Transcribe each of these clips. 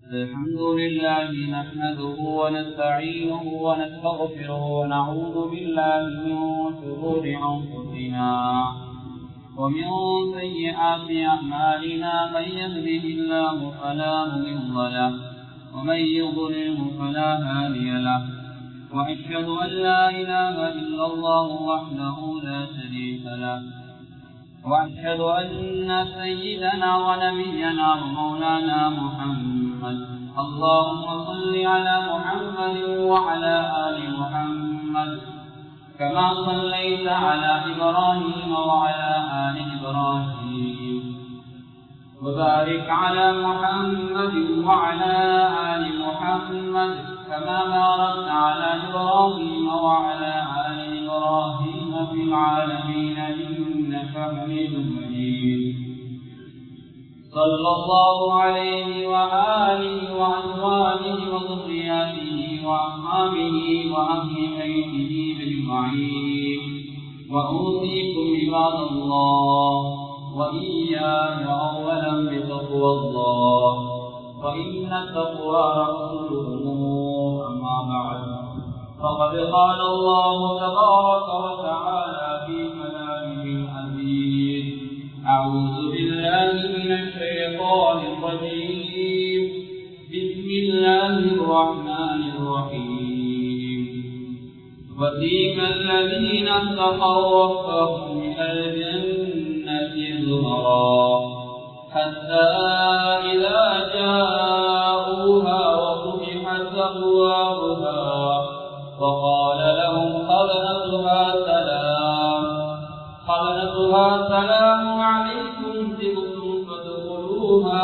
الحمد لله نحمده ونستعينه ونستغفره ونعوذ بالله من شرور أنفسنا ومن سيئات أعمالنا من يهده الله فلا مضل له ومن يضلله فلا هادي له وأشهد أن لا إله إلا الله وحده لا شريك له وأشهد أن سيدنا ونبينا ومولانا محمد اللهم صل على محمد وعلى آل محمد كما صليت على إبراهيم وعلى آل إبراهيم وبارك على محمد وعلى آل محمد كما باركت على إبراهيم وعلى آل إبراهيم في العالمين إنك حميد مجيد صلى الله عليه وآله وأزواجه وذرياته وأصحابه وأهل بيته أجمعين وأوصيكم عباد الله وإياي أولا بتقوى الله فإن التقوى رسول الأمور أما بعد فقد قال الله تبارك وتعالى في كلامه العزيز أعوذ بالله من الشيطان الرجيم بسم الله الرحمن الرحيم وسيق الذين اتقوا ربهم إلى الجنة زمرا حتى إذا جاءوها وفتحت أبوابها وقال لهم خزنتها سلام خزنتها سلام عليكم تبتم فادخلوها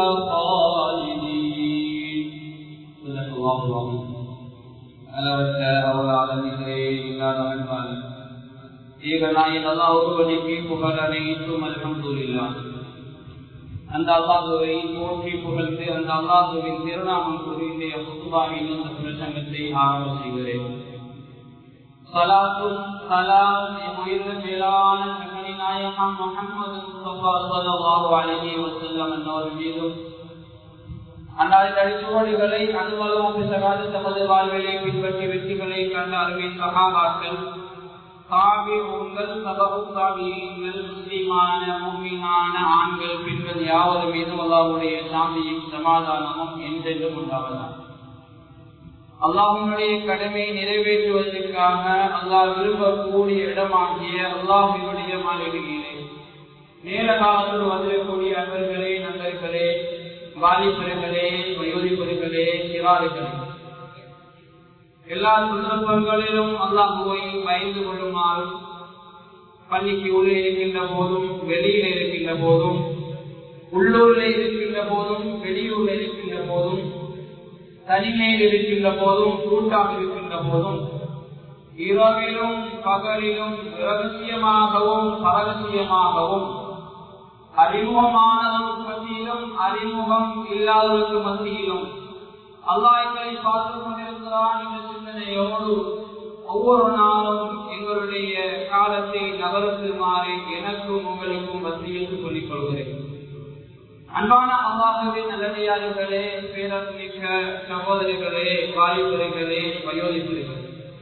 خالدين صدق الله العظيم அளவற்ற அவளாளர்களே இல்லாத அன்பால் ஏகநாயன் அல்லாஹ் ஒருவனுக்கு புகழ் அனைத்தும் அல்ஹம்துலில்லா அந்த அல்லாஹுவை போற்றி புகழ்ந்து அந்த அல்லாஹுவின் திருநாமம் குறிந்த புத்துவாவின் இந்த பிரசங்கத்தை ஆரம்ப செய்கிறேன் சலாத்தும் சலாம் உயிர்ந்த மேலான கண்மணி நாயகம் முகமது முஸ்தபா ஸல்லல்லாஹு அலைஹி வஸல்லம் என்னவர் மீதும் அன்னாரின் அடிச்சுவடுகளை அனுபவம் பிசகாது தமது வாழ்விலை பின்பற்றி வெற்றிகளை கண்ட அறிவின் சகாபாக்கள் தாபிகள் சபகு தாபியங்கள் முஸ்லிமான மூமியான ஆண்கள் பெண்கள் யாவது மீதும் அல்லாவுடைய சாந்தியும் சமாதானமும் என்றென்றும் உண்டாவதான் அல்லாஹனுடைய கடமை நிறைவேற்றுவதற்காக அல்லாஹ் விரும்பக்கூடிய இடமாகிய அல்லாஹினுடைய மாளிகையிலே நேர காலத்தில் வந்திருக்கக்கூடிய அன்பர்களே நண்பர்களே வாலிபர்களே வயோதிபர்களே சிறார்களே எல்லா சந்தர்ப்பங்களிலும் அல்லாஹுவை பயந்து கொள்ளுமாறு பள்ளிக்கு உள்ளே இருக்கின்ற போதும் வெளியில இருக்கின்ற போதும் உள்ளூரில் இருக்கின்ற போதும் வெளியூரில் இருக்கின்ற போதும் தனிமையில் இருக்கின்ற போதும் கூட்டாக இருக்கின்ற போதும் இரவிலும் பகலிலும் ரகசியமாகவும் பரகசியமாகவும் அறிமுகமானவருக்கு மத்தியிலும் அறிமுகம் இல்லாதவருக்கு மத்தியிலும் அல்லாஹ் எங்களை பார்த்து கொண்டிருக்கிறான் என்ற சிந்தனையோடு ஒவ்வொரு நாளும் எங்களுடைய காலத்தை நகரத்துமாறு எனக்கும் உங்களுக்கும் மத்தியில் சொல்லிக் கொள்கிறேன் அன்பான அல்லாஹுவின் நல்லடியார்களே பேரமிக்க சகோதரிகளே வாலிபர்களே வயோதிபர்களே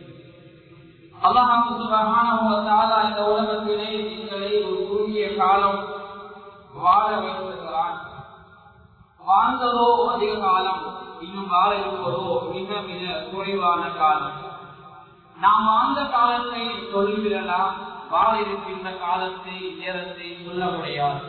அல்லாஹால இந்த உலகத்திலே எங்களை ஒரு குறுகிய காலம் வாழ வைத்திருக்கிறான் வாழ்ந்ததோ அதிக காலம் இன்னும் வாழ இருப்பதோ மிக மிக குறைவான காலம் நாம் வாழ்ந்த காலத்தை சொல்லிவிடலாம் வாழ இருக்கின்ற காலத்தை நேரத்தை சொல்ல முடியாது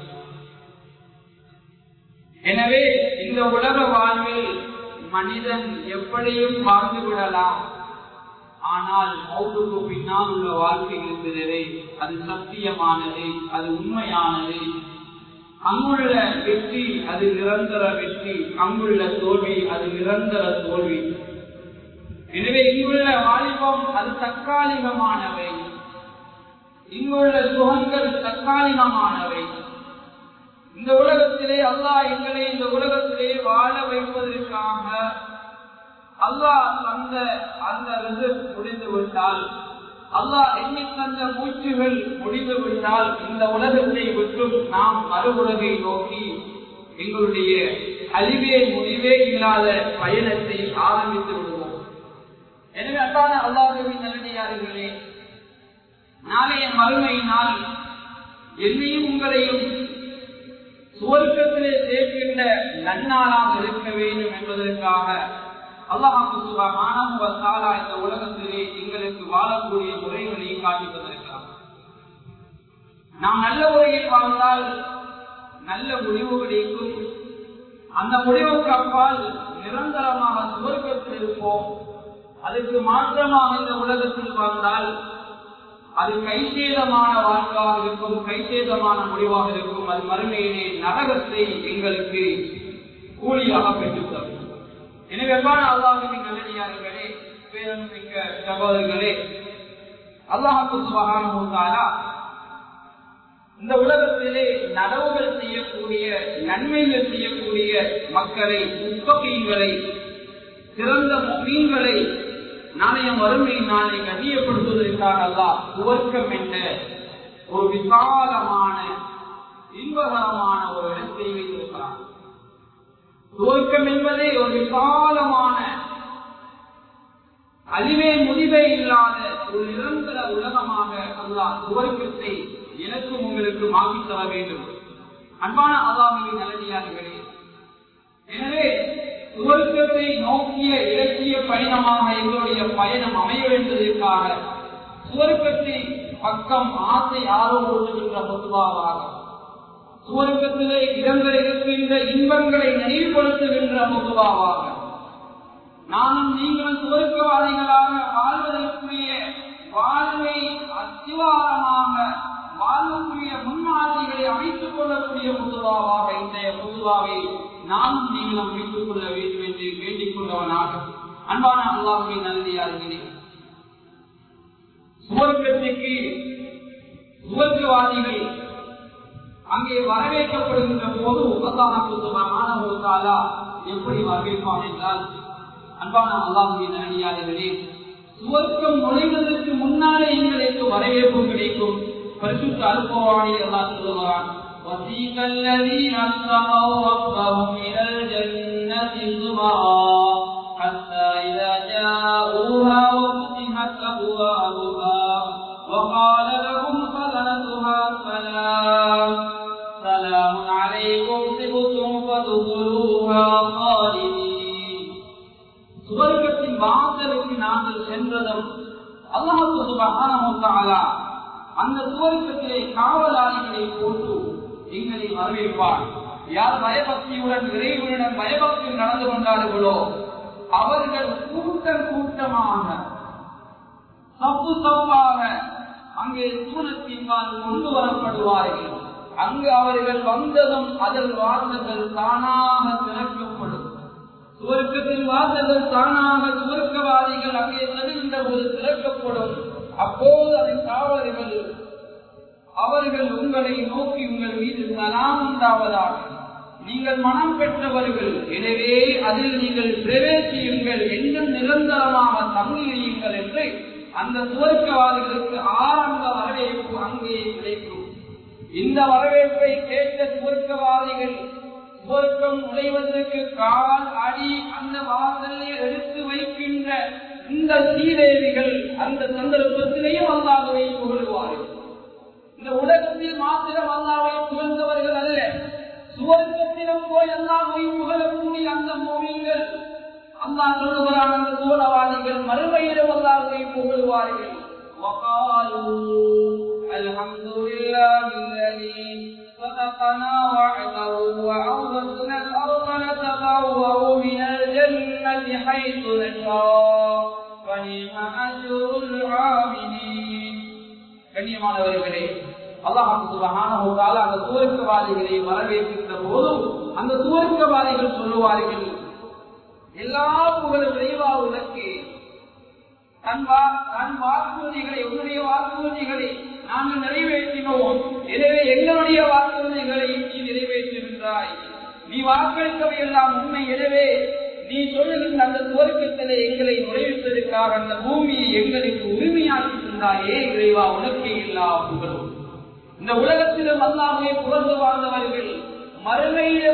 எனவே இந்த உலக வாழ்வில் மனிதன் எப்படியும் வாழ்ந்து விடலாம் ஆனால் மௌத்துக்கு பின்னால் உள்ள வாழ்க்கை இருக்கிறதே அது சத்தியமானது அது உண்மையானது அங்குள்ள வெற்றி அது நிரந்தர வெற்றி அங்குள்ள தோல்வி அது நிரந்தர தோல்வி எனவே இங்குள்ள வாலிபம் அது தற்காலிகமானவை இங்குள்ள சுகங்கள் தற்காலிகமானவை இந்த உலகத்திலே அல்லாஹ் எங்களை இந்த உலகத்திலே வாழ வைப்பதற்காக அல்லாஹ் தந்த அந்த ரிசர்வ் முடிந்து விட்டால் அல்லாஹ் எண்ணி தந்த மூச்சுகள் முடிந்து விட்டால் இந்த உலகத்தை விட்டும் நாம் மறு உலகை நோக்கி எங்களுடைய அழிவே முடிவே இல்லாத பயணத்தை ஆரம்பித்து விடுவோம் எனவே அன்பான அல்லாஹுவின் நல்லடியார்களே நாளைய மறுமை நாள் என்னையும் உங்களையும் சுவர்க்கத்திலே சேர்க்கின்ற நன்னாளாக இருக்க வேண்டும் என்பதற்காக அல்லாஹாக்கு சுபகான இந்த உலகத்திலே எங்களுக்கு வாழக்கூடிய முறைகளை காட்டுவதற்காக நாம் நல்ல முறையில் வாழ்ந்தால் நல்ல முடிவு கிடைக்கும் அந்த முடிவுக்கு அப்பால் நிரந்தரமாக சுவர்க்கத்தில் இருப்போம் அதுக்கு மாற்றமாக இந்த உலகத்தில் வாழ்ந்தால் அது கைசேதமான வாழ்வாக இருக்கும் கைசேதமான முடிவாக இருக்கும் அது மறுமையிலே நரகத்தை எங்களுக்கு கூலியாக பெற்றுத்தரும் எனவே அல்லாஹின் நல்லடியார்களே பேரன்மிக்க சகோதரர்களே அல்லாஹு சுபகானா இந்த உலகத்திலே நடவுகள் செய்யக்கூடிய நன்மைகள் செய்யக்கூடிய மக்களை முப்பகீன்களை சிறந்த மீன்களை நாளைய வறுமை நாளை கண்ணியப்படுத்துவதற்காக அல்லா துவர்க்கம் என்ற ஒரு விசாலமான இன்பகரமான ஒரு இடத்தை வைத்திருக்கிறார் துவர்க்கம் என்பதே ஒரு விசாலமான அழிவே முடிவே இல்லாத ஒரு நிரந்தர உலகமாக அல்லா துவர்க்கத்தை எனக்கும் உங்களுக்கு மாற்றி தர வேண்டும் அன்பான அல்லாஹின் நல்லடியார்களே எனவே சுவர்க்கத்தை நோக்கிய இலக்கிய பயணமாக எங்களுடைய பயணம் அமைய வேண்டியதற்காக சுவர்க்கத்தை பக்கம் ஆசை ஆரோடுகின்ற பொதுவாக சுவர்க்கத்திலே இடங்கள் இருக்கின்ற இன்பங்களை நினைவுபடுத்துகின்ற பொதுவாக நானும் நீங்களும் சுவர்க்கவாதிகளாக வாழ்வதற்குரிய வாழ்வை அத்திவாரமாக வாழக்கூடிய முன்மாதிரிகளை அமைத்துக் கொள்ளக்கூடிய முதுவாவாக இன்றைய முதுவாவை நானும் நீங்களும் அமைத்துக் கொள்ள வேண்டும் என்று வேண்டிக் கொண்டவனாக அன்பான அல்லாஹை நன்றியாகிறேன் சுவர்க்கத்திற்கு சுவர்க்கவாதிகள் அங்கே வரவேற்கப்படுகின்ற போது அல்லாஹாலா எப்படி வரவேற்பான் என்றால் அன்பான அல்லாஹுவின் நன்றியாளர்களே சுவர்க்கம் நுழைவதற்கு முன்னாலே எங்களுக்கு வரவேற்பு கிடைக்கும் பரிசுத்த அனுபவாணி எல்லாம் சொல்லுவான் وسيق الذين اتقوا ربهم إلى الجنة زمرا حتى إذا جاءوها وفتحت أبوابها وقال لهم خزنتها سلام سلام عليكم طبتم فادخلوها خالدين சுவர்க்கத்தின் வாசலுக்கு நாங்கள் சென்றதும் அல்லாஹு சுபஹானஹு தஆலா அந்த சுவர்க்கத்திலே காவலாளிகளை போட்டு எங்களை வரவேற்பார் யார் பயபக்தியுடன் இறைவனுடன் பயபக்தியில் நடந்து கொண்டார்களோ அவர்கள் கூட்டம் கூட்டமாக சப்பு சப்பாக அங்கே சூனத்தின்பால் கொண்டு வரப்படுவார்கள் அங்கு அவர்கள் வந்ததும் அதன் வாசல்கள் தானாக திறக்கப்படும் சுவர்க்கத்தின் வாசல்கள் தானாக சுவர்க்கவாதிகள் அங்கே செல்கின்ற போது திறக்கப்படும் அப்போது அதன் காவலர்கள் அவர்கள் உங்களை நோக்கி உங்கள் மீது சலாம் உண்டாவதாக நீங்கள் மனம் பெற்றவர்கள் எனவே அதில் நீங்கள் பிரவேசியுங்கள் என்றும் நிரந்தரமாக தங்கியுங்கள் என்று அந்த சுவர்க்கவாதிகளுக்கு ஆரம்ப வரவேற்பு அங்கே கிடைக்கும் இந்த வரவேற்பை கேட்ட சுவர்க்கவாதிகள் சுவர்க்கம் நுழைவதற்கு கால் அடி அந்த வாசலில் எடுத்து வைக்கின்ற இந்த சீதேவிகள் அந்த சந்தர்ப்பத்திலேயும் அல்லாதவை புகழுவார்கள் இந்த உலகத்தில் மாத்திரம் அல்லாவை புகழ்ந்தவர்கள் அல்ல சுவர்க்கத்திலும் போய் அல்லாவை புகழக்கூடிய அந்த மொழிகள் அல்லா சொல்லுகிறான் அந்த சோழவாதிகள் மறுமையிலும் அல்லாவை புகழுவார்கள் الحمد لله الذي صدقنا وعده وأورثنا الأرض نتبوأ من الجنة حيث نشاء فنعم أجر العاملين கண்ணியமானவர்களே அல்லாஹால அந்த சுவர்க்கவாதிகளை வரவேற்கின்ற போதும் அந்த சுவர்க்கவாதிகள் சொல்லுவார்கள் எல்லா புகழும் விரைவா உனக்கு தன் வாக்குறுதிகளை உன்னுடைய வாக்குறுதிகளை நாங்கள் நிறைவேற்றினோம் எனவே எங்களுடைய வாக்குறுதிகளை நீ நிறைவேற்றுகின்றாய் நீ வாக்களித்தவை எல்லாம் உண்மை எனவே நீ சொல்லுகின்ற அந்த துவர்க்கத்திலே எங்களை நுழைவிப்பதற்காக அந்த பூமியை எங்களுக்கு உரிமையாக்கி தந்தாயே இறைவா உனக்கே இல்லா புகழும் இந்த உலகத்திலும் அல்லாமே புகழ்ந்து வாழ்ந்தவர்கள் மறுமையிலும்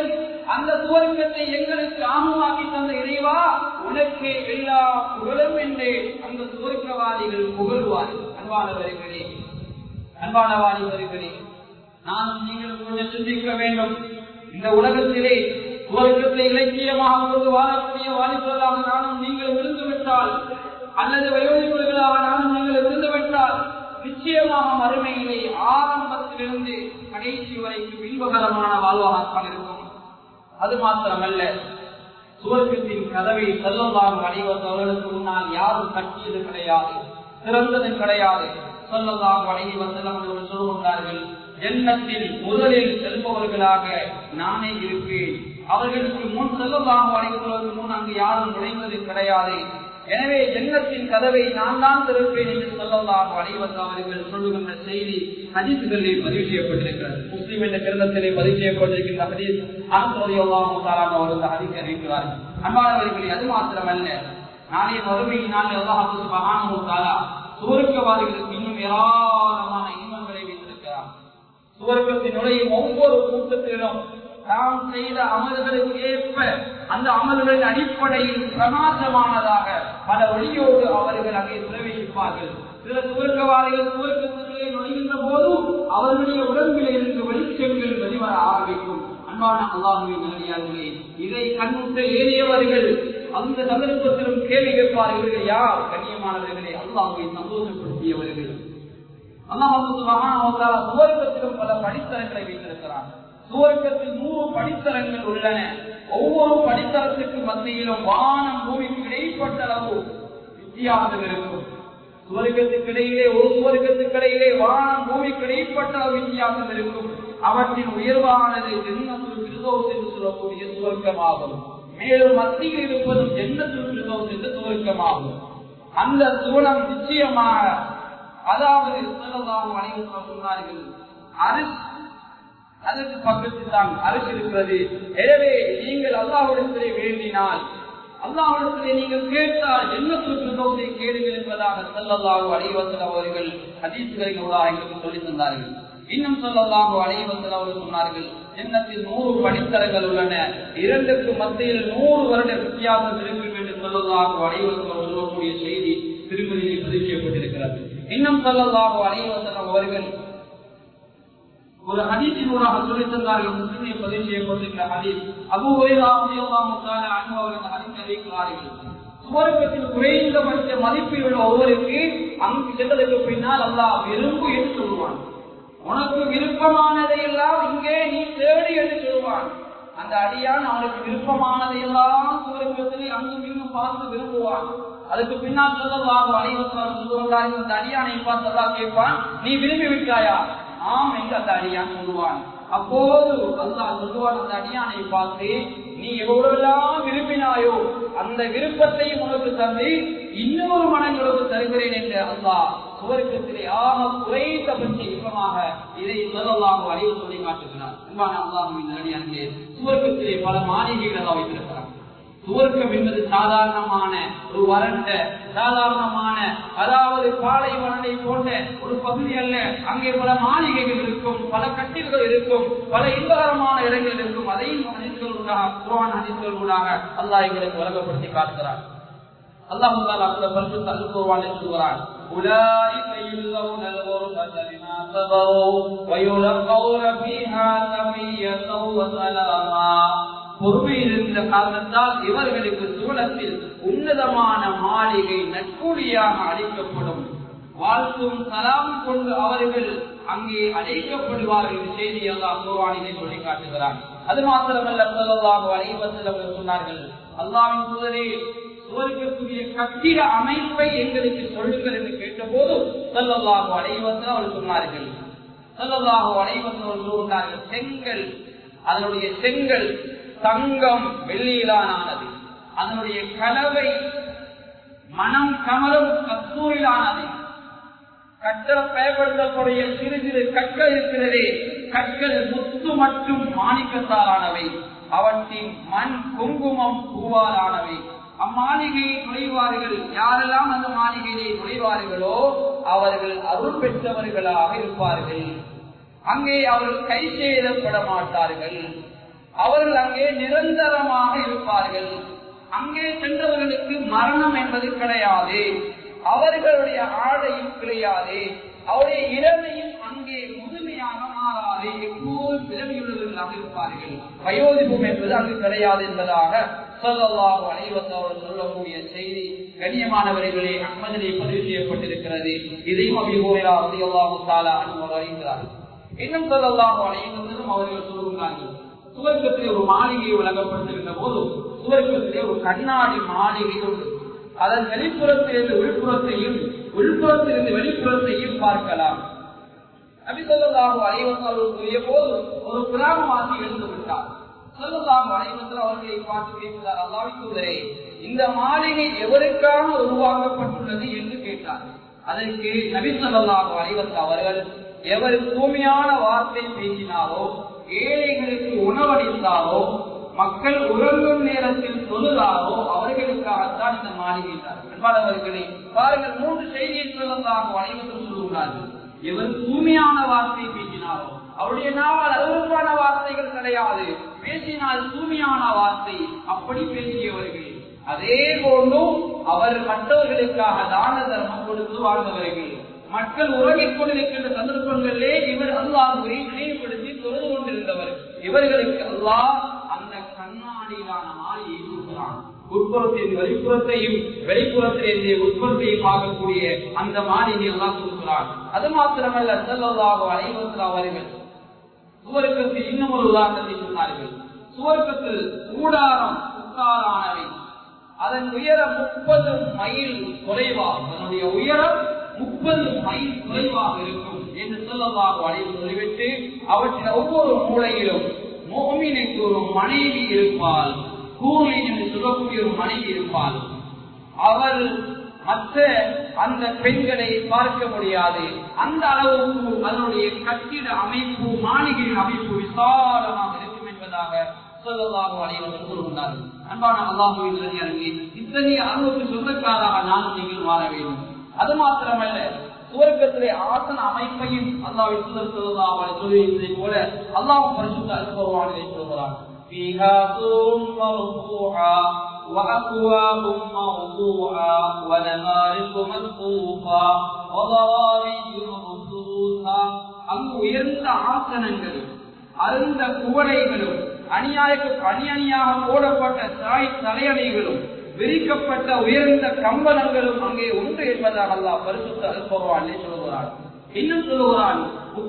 அந்த சுவர்க்கத்தை எங்களுக்கு ஆமமாக்கி தந்த இறைவா உனக்கு எல்லா புகழும் என்று அந்த சுவர்க்கவாதிகள் புகழ்வார்கள் அன்பானவர்களே அன்பான வாலிபர்களே நானும் நீங்கள் கொஞ்சம் சிந்திக்க வேண்டும் இந்த உலகத்திலே சுவர்க்கத்தை இலக்கியமாக கொண்டு வாழக்கூடிய வாலிபர்களாக நானும் நீங்கள் விருந்துவிட்டால் அல்லது வயோதிபர்களாக நானும் நீங்கள் விருந்துவிட்டால் நிச்சயமாக மறுமையிலே ஆரம்பத்திலிருந்து கடைசி வரைக்கும் இன்பகரமான வாழ்வாகத்தான் இருக்கும் அது மாத்திரமல்ல சுவர்க்கத்தின் கதவை செல்லலாம் அடைவதவர்களுக்கு முன்னால் யாரும் கட்டியது கிடையாது திறந்தது கிடையாது சொல்லலாம் அடைவி வசலம் சொல்லுகின்றார்கள் ஜன்னத்தில் முதலில் செல்பவர்களாக நானே இருப்பேன் அவர்களுக்கு முன் செல்லலாம் அடைவதற்கு முன் அங்கு யாரும் நுழைந்தது கிடையாது எனவே ஜன்னத்தின் கதவை நான் தான் திறப்பேன் என்று சொல்லலாம் அனைவரும் அவர்கள் சொல்லுகின்ற செய்தி ஹதீசுகளில் பதிவு செய்யப்பட்டிருக்கிறது முஸ்லீம் என்ற கிரந்தத்திலே பதிவு செய்யப்பட்டிருக்கின்ற ஹதீஸ் அனுமதியெல்லாம் அவர்கள் ஹதீஸ் அறிவிக்கிறார்கள் அன்பானவர்களே அது மாத்திரமல்ல நாளைய மறுமையினால் அல்லாஹாலா சுவர்க்கவாதிகளுக்கு இன்னும் ஏராளமான இன்பங்களை வைத்திருக்கிறார் சுவர்க்கத்தின் நுழையும் ஒவ்வொரு கூட்டத்திலும் நாம் செய்த அமல்களுக்கு ஏற்ப அந்த அமல்களின் அடிப்படையில் பிரகாசமானதாக பல ஒளியோடு அவர்கள் அங்கே பிரவேசிப்பார்கள் சில சுவர்க்கவாதிகள் சுவர்க்கத்திலே நுழைகின்ற போது அவர்களுடைய உடம்பிலே இருந்து வெளிச்சங்கள் வெளிவர ஆரம்பிக்கும் அன்பான அல்லாஹுவின் நல்லியார்களே இதை கண்ணுட்ட ஏறியவர்கள் அந்த சந்தர்ப்பத்திலும் கேள்வி கேட்பார்கள் யார் கண்ணியமானவர்களே அல்லாஹுவை சந்தோஷப்படுத்தியவர்கள் அல்லாஹ் சுவர்க்கத்திலும் பல படித்தரங்களை வைத்திருக்கிறார் சுவர்க்கத்தில் நூறு படித்தரங்கள் உள்ளன ஒவ்வொரு படித்தரத்துக்கு மத்தியிலும் வானம் பூமிக்கு இடைப்பட்ட அளவு வித்தியாசம் இருக்கும் சுவர்க்கத்துக்கு இடையிலே ஒரு சுவர்க்கத்துக்கு இடையிலே வானம் பூமிக்கு இடைப்பட்ட அளவு வித்தியாசம் இருக்கும் அவற்றின் உயர்வானது ஜென்னத்துல் பிரதோஸ் என்று சொல்லக்கூடிய சுவர்க்கமாகும் மேலும் மத்தியில் இருப்பதும் ஜென்னத்துல் பிரதோஸ் என்று சுவர்க்கமாகும் அந்த சுவனம் நிச்சயமாக அதாவது அனைவரும் சொன்னார்கள் அரிசி அதற்கு பக்கத்தில் தான் அரசு இருக்கிறது எனவே நீங்கள் அல்லாவிடத்திலே வேண்டினால் அல்லாவிடத்திலே நீங்கள் கேட்டால் என்ன சுற்றுலோசை கேளுங்கள் என்பதாக செல்லல்லாஹு அலைவசல் அவர்கள் ஹதீசுகளின் ஊடாக எங்களுக்கு சொல்லி தந்தார்கள் இன்னும் சொல்லல்லாஹு அலைவசல் அவர்கள் சொன்னார்கள் எண்ணத்தில் நூறு படித்தரங்கள் உள்ளன இரண்டுக்கு மத்தியில் நூறு வருட வித்தியாசம் இருக்கும் என்று சொல்லல்லாஹு அலைவசல் அவர் சொல்லக்கூடிய செய்தி திருமதியில் பதிவு செய்யப்பட்டிருக்கிறது இன்னும் சொல்லல்லாஹு அலைவசல் அவர்கள் ஒரு ஹதீஸின் ஊடாக சொல்லி தந்தார்கள் முஸ்லிமை பதிவு செய்யப்பட்டிருக்கிற ஹதீஸ் அபு அவர்கள் ஹதீஸ் அறிவிக்கிறார்கள் சுவர்க்கத்தில் குறைந்தபட்ச மதிப்பில் உள்ள ஒருவருக்கு அங்கு சென்றதற்கு பின்னால் அல்லாஹ் விரும்பு என்று சொல்லுவான் உனக்கு விருப்பமானதை எல்லாம் இங்கே நீ தேடி என்று சொல்லுவான் அந்த அடியான் அவனுக்கு விருப்பமானதை எல்லாம் சுவர்க்கத்தில் அங்கும் இங்கும் பார்த்து விரும்புவான் அதுக்கு பின்னால் சொல்லலாம் அனைவரும் சொல்லுவாங்க இந்த அடியானை பார்த்து எல்லாம் கேட்பான் நீ விரும்பி விட்டாயா ஆம் என்று அந்த அடியான் சொல்லுவான் அப்போது அல்லாஹ் சொல்லுவான் அந்த அடியானை பார்த்து நீ எவ்வளவெல்லாம் விரும்பினாயோ அந்த விருப்பத்தையும் உனக்கு தந்து இன்னொரு மனங்களுக்கு தருகிறேன் என்று அல்லாஹ் சுவர்க்கத்திலே ஆக குறைந்தபட்ச இன்பமாக இதை சொல்லலாம் அறிவு சொல்லி காட்டுகிறார் அன்பான அல்லாஹுவின் அடியானே சுவர்க்கத்திலே பல மாளிகைகள் வைத்திருக்கிறார் சுவர்க்கம் என்பது சாதாரணமான ஒரு வறண்ட சாதாரணமான அதாவது பாலைவனத்தை போன்ற ஒரு பகுதி அல்ல அங்கே பல மாளிகைகள் இருக்கும் பல கட்டில்கள் இருக்கும் பல இன்பகரமான இடங்கள் இருக்கும் அதையும் ஹதிஸ்களூடாக குரான் ஹதிஸ்களூடாக அல்லாஹ் எங்களுக்கு வழங்கப்படுத்தி காட்டுகிறார் அல்லாஹ் அந்த பரிசுத்த அல் குர்ஆன் சொல்கிறான் أولئك يجزون الغرفة بما صبروا ويلقون فيها تحية وسلاما பொறுமையில் இருந்த காரணத்தால் இவர்களுக்கு சூழத்தில் உன்னதமான மாளிகை நட்புடியாக அளிக்கப்படும் வாழ்த்தும் சலாம் கொண்டு அவர்கள் அங்கே அழைக்கப்படுவார்கள் செய்தி எல்லாம் குர்வானிலே சொல்லி காட்டுகிறார் அது மாத்திரமல்ல சொல்லலாம் அனைவசல் சொன்னார்கள் அல்லாவின் முதலே சுவர்க்கக்கூடிய கட்டிட அமைப்பை எங்களுக்கு சொல்லுங்கள் என்று கேட்டபோது சொல்லல்லாஹு அனைவசல் அவர்கள் சொன்னார்கள் சொல்லல்லாஹு அனைவசல் அவர்கள் சொன்னார்கள் செங்கல் அதனுடைய செங்கல் தங்கம் வெள்ளியிலானது அதனுடைய கலவை மனம் கமலும் கஸ்தூரிலானது கட்டள பயன்படுத்தக்கூடிய சிறு சிறு கற்கள் இருக்கிறதே கற்கள் முத்து மற்றும் மாணிக்கத்தாலானவை அவற்றின் மண் குங்குமம் பூவாலானவை அம்மாளிகையை நுழைவார்கள் யாரெல்லாம் அந்த மாளிகையை நுழைவார்களோ அவர்கள் அருள் பெற்றவர்களாக இருப்பார்கள் அங்கே அவர்கள் கை செய்தப்பட மாட்டார்கள் அவர்கள் அங்கே நிரந்தரமாக இருப்பார்கள் அங்கே சென்றவர்களுக்கு மரணம் என்பது கிடையாது அவர்களுடைய ஆடையும் கிடையாது அவருடைய இளமையும் அங்கே முதுமையாக மாறாது எப்போதும் பிறவியுள்ளவர்களாக இருப்பார்கள் வயோதிபம் என்பது அங்கு கிடையாது என்பதாக சொல்லல்லாஹு அனைவத்து அவர் சொல்லக்கூடிய செய்தி கண்ணியமானவர்களே அம்மதிலே பதிவு செய்யப்பட்டிருக்கிறது இதையும் அபிகோரா அல்லாஹு தாலா அனுமதி அறிகிறார்கள் இன்னும் சொல்லல்லாஹு அனைவரும் அவர்கள் சொல்லுகிறார்கள் சுவர்க்கத்திலே ஒரு மாளிகை வழங்கப்பட்டிருந்த போது சுவர்க்கத்திலே ஒரு கண்ணாடி மாளிகை உண்டு அதன் வெளிப்புறத்திலிருந்து உள்புறத்தையும் உள்புறத்திலிருந்து வெளிப்புறத்தையும் பார்க்கலாம் நபிசல்லாஹு அனைவரும் கூறிய போது ஒரு கிராமவாசி எழுந்து விட்டார் சொல்லலாம் அனைவரும் அவர்களை பார்த்து கேட்கிறார் அல்லாவிக்குவரே இந்த மாளிகை எவருக்காக உருவாக்கப்பட்டுள்ளது என்று கேட்டார் அதற்கு நபிசல்லாஹு அனைவரும் அவர்கள் எவர் தூய்மையான வார்த்தை பேசினாரோ ஏழைகளுக்கு உணவளித்தாரோ மக்கள் உறங்கும் நேரத்தில் தொழுதாரோ அவர்களுக்காகத்தான் இந்த மாளிகை அன்பானவர்களே பாருங்கள் மூன்று செய்தியை சொல்லலாம் அனைவரும் சொல்லுகிறார்கள் இவர் தூய்மையான வார்த்தை பேசினாரோ அவருடைய நாவல் அருவருப்பான வார்த்தைகள் கிடையாது பேசினால் தூய்மையான வார்த்தை அப்படி பேசியவர்கள் அதே போன்றும் அவர் மற்றவர்களுக்காக தான தர்மம் கொடுத்து வாழ்ந்தவர்கள் மக்கள் உறங்கிக் கொண்டிருக்கின்ற சந்தர்ப்பங்களிலே இவர் அல்லாஹுவை நினைவுபடுத்தி தொழுது கொண்டிருந்தவர் இவர்களுக்கு அல்லாஹ் அந்த கண்ணாடியிலான மாலையை கொடுக்கிறான் உட்புறத்தின் வெளிப்புறத்தையும் வெளிப்புறத்திலிருந்து உட்புறத்தையும் ஆகக்கூடிய அந்த மாளிகை எல்லாம் கொடுக்கிறான் அது மாத்திரமல்ல செல்லதாக அனைவத்தில் அவர்கள் சுவர்க்கத்தில் இன்னும் ஒரு உதாரணத்தை சொன்னார்கள் சுவர்க்கத்தில் கூடாரம் உத்தாரானவை அதன் உயரம் முப்பது மைல் குறைவாக அதனுடைய உயரம் முப்பது மைல் குறைவாக இருக்கும் என்று சொல்லதாக அழைவு சொல்லிவிட்டு அவற்றின் ஒவ்வொரு மூலையிலும் மோமினுக்கு ஒரு மனைவி இருப்பாள் கூலி என்று சொல்லக்கூடிய ஒரு மனைவி இருப்பாள் அவள் மற்ற அந்த பெண்களை பார்க்க முடியாது அந்த அளவுக்கு அதனுடைய கட்டிட அமைப்பு மாளிகையின் அமைப்பு விசாலமாக இருக்கும் என்பதாக சொல்லதாக அனைவரும் சொல்லுகிறார்கள் அன்பான அல்லாஹுவின் இத்தகைய அளவுக்கு சொந்தக்காராக நானும் நீங்கள் மாற வேண்டும் அது மாத்திரமல்ல சுவர்க்கத்திலே ஆசன அமைப்பையும் அல்லாவின் சுதர் சொல்லியதை போல அல்லாஹ் பரிசுத்த அனுபவமானதை சொல்கிறார் فيها سور مرفوعة وأكواب موضوعة ونمارق مصفوفة وضرابي مبثوثة அங்கு உயர்ந்த ஆசனங்களும் அருந்த குவளைகளும் அநியாயக்கு அணி அணியாக போடப்பட்ட தாய் தலையணைகளும் விரிக்கப்பட்ட உயர்ந்த கம்பளங்களும் அங்கே உண்டு என்பதாக அல்லாஹ் பரிசுத்த அல்பவான் சொல்கிறான் இன்னும் சொல்கிறான்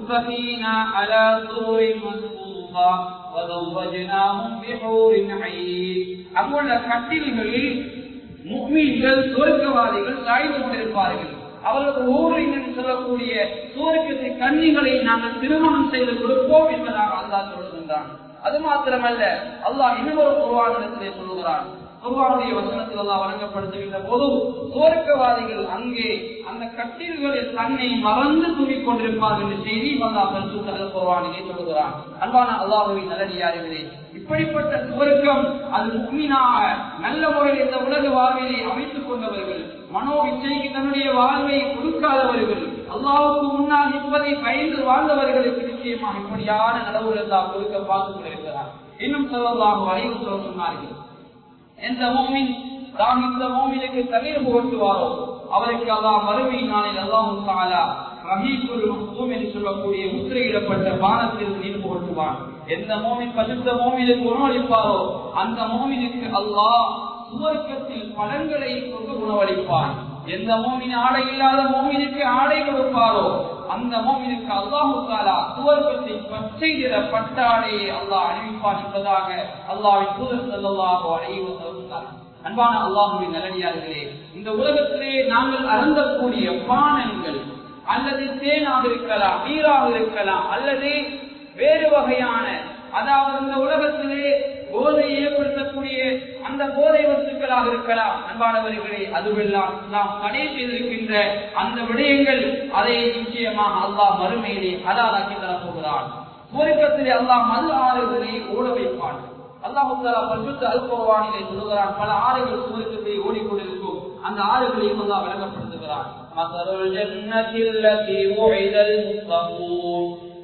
அங்குள்ள கட்டில்களில் முக்மீன்கள் சுவர்க்கவாதிகள் சாய்ந்து கொண்டிருப்பார்கள் அவர்களுக்கு ஊர் என்று சொல்லக்கூடிய சுவர்க்கத்தை கன்னிகளை நாங்கள் திருமணம் செய்து கொடுப்போம் என்பதாக அல்லாஹ் சொல்லுகின்றான் அது மாத்திரமல்ல அல்லாஹ் இன்னொரு குருவானிடத்திலே சொல்லுகிறான் குருவானுடைய வசனத்தில் எல்லாம் வழங்கப்படுத்துகின்ற போது சுவர்க்கவாதிகள் அங்கே அந்த கட்டில்களில் தன்னை மறந்து தூங்கிக் கொண்டிருப்பார்கள் என்ற செய்தி அல்லாஹ் பரிசுத்த குருவானிலே சொல்லுகிறான் அன்பான அல்லாஹுவின் நல்லடியார்களே இப்படிப்பட்ட சுவர்க்கம் அது உண்மையாக நல்ல முறையில் இந்த உலக வாழ்விலை அமைத்துக் கொண்டவர்கள் மனோ இச்சைக்கு தன்னுடைய வாழ்வை கொடுக்காதவர்கள் அல்லாவுக்கு முன்னால் நிற்பதை பயந்து வாழ்ந்தவர்களுக்கு நிச்சயமாக இப்படியான நலவுகள் தான் கொடுக்க பார்த்து கொண்டிருக்கிறார் இன்னும் சொல்லலாம் வரைவு சொல்ல சொன்னார்கள் எந்த மோமின் தான் இந்த மோமினுக்கு தண்ணீர் புகட்டுவாரோ அவருக்கு அல்லாஹ் மறுமை நாளில் அல்லாஹும் தாலா ரஹீக்குல் மக்தூம் என்று சொல்லக்கூடிய முத்திரையிடப்பட்ட பானத்தில் நீர் புகட்டுவான் எந்த மோமின் பசுத்த மோமினுக்கு உணவளிப்பாரோ அந்த மோமினுக்கு அல்லாஹ் சுவர்க்கத்தில் பழங்களை கொண்டு உணவளிப்பான் எந்த மோமின் ஆடை இல்லாத மோமினுக்கு ஆடை கொடுப்பாரோ அந்த மோமினுக்கு அல்லாஹு தாலா சுவர்க்கத்தை பச்சை நிற பட்டாடையை அல்லாஹ் அணிவிப்பான் என்பதாக அல்லாவின் தூதர் செல்லல்லாஹோ அடைவு சொல்கிறார் அன்பான அல்லாஹுவின் நல்லடியார்களே இந்த உலகத்திலே நாங்கள் அருந்தக்கூடிய பானங்கள் அல்லது தேனாக இருக்கலாம் நீராக இருக்கலாம் அல்லது வேறு வகையான அதாவது இந்த உலகத்திலே போதை ஏற்படுத்தக்கூடிய அந்த போதை வஸ்துக்களாக இருக்கலாம் அன்பானவர்களே அதுவெல்லாம் நாம் தடை செய்திருக்கின்ற அந்த விடயங்கள் அதை நிச்சயமாக அல்லாஹ் மறுமையிலே அதாதாக்கி தரப்போகிறான் சுவர்க்கத்திலே அல்லாஹ் மது ஆறுகளை ஓட வைப்பான் அல்லாஹுத்தாலா பரிசுத்த அல்பவானிலே சொல்லுகிறான் பல ஆறுகள் சுவர்க்கத்தை ஓடிக்கொண்டிருக்கும் அந்த ஆறுகளையும் அல்லாஹ் விளங்கப்படுத்துகிறான் مثل الجنة التي وعد المتقون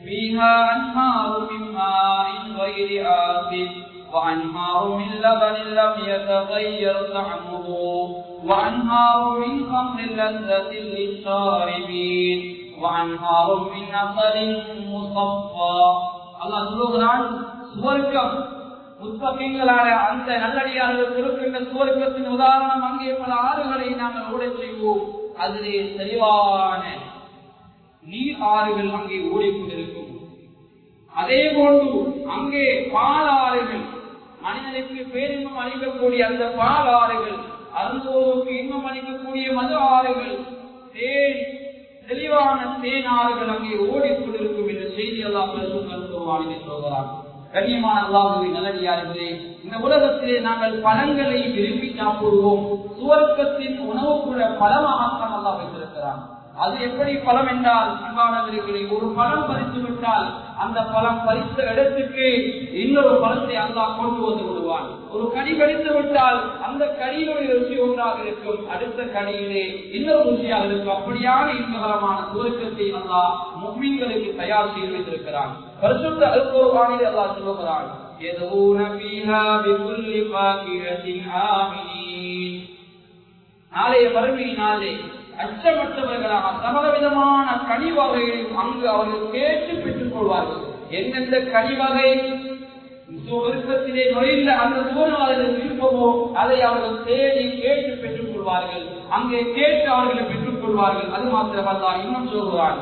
فيها أنهار من ماء غير آسف وأنهار من لبن لم يتغير طعمه وأنهار من خمر لذة للشاربين وأنهار من عسل مصفى الله சொல்லுகிறான் சுவர்க்கம் புத்தகங்களான அந்த நல்லடியார்கள் இருக்கின்ற சுவர்க்கத்தின் உதாரணம் அங்கே பல ஆறுகளை நாங்கள் ஓட செய்வோம் அதிலே தெளிவான நீர் ஆறுகள் அங்கே ஓடிக்கொண்டிருக்கும் அதே போன்று அங்கே பாலாறுகள் மனிதனுக்கு பேரின்பம் அளிக்கக்கூடிய அந்த பாலாறுகள் அருந்தோருக்கு இன்பம் அளிக்கக்கூடிய மது ஆறுகள் தேன் தெளிவான தேன் ஆறுகள் அங்கே ஓடிக்கொண்டிருக்கும் என்ற செய்தி எல்லாம் சொல்வாங்க சொல்கிறார் கண்ணியமான அல்லாஹுவை நல்லடியார்களே இந்த உலகத்திலே நாங்கள் பழங்களை விரும்பி சாப்பிடுவோம் சுவர்க்கத்தின் உணவு கூட பலமாகத்தான் அல்லா வைத்திருக்கிறான் அது எப்படி பழம் என்றால் அன்பானவர்களை ஒரு பழம் பறித்து விட்டால் அந்த பழம் பறித்த இடத்துக்கு இன்னொரு பழத்தை அல்லா கொண்டு வந்து விடுவான் ஒரு கனி கடித்து விட்டால் அந்த கனியினுடைய ருசி ஒன்றாக இருக்கும் அடுத்த கனியிலே இன்னொரு ருசியாக இருக்கும் அப்படியான இன்பகரமான துவக்கத்தை அல்லா முக்மீன்களுக்கு தயார் செய்து வைத்திருக்கிறான் பரிசுத்த அல்போவானில் அல்லா சொல்லுகிறான் يدعون فيها بكل فاكهة آمنين நாளைய மறுமையினாலே அச்சமற்றவர்களாக சகல விதமான கனி வகைகளையும் அங்கு அவர்கள் கேட்டு பெற்றுக் கொள்வார்கள் எந்தெந்த கனி வகை சுவர்க்கத்திலே நுழைந்த அந்த சூழ்நிலையில் விருப்பமோ அதை அவர்கள் தேடி கேட்டு பெற்றுக் கொள்வார்கள் அங்கே கேட்டு அவர்களை பெற்றுக் கொள்வார்கள் அது மாத்திரமல்ல இன்னும் சொல்கிறான்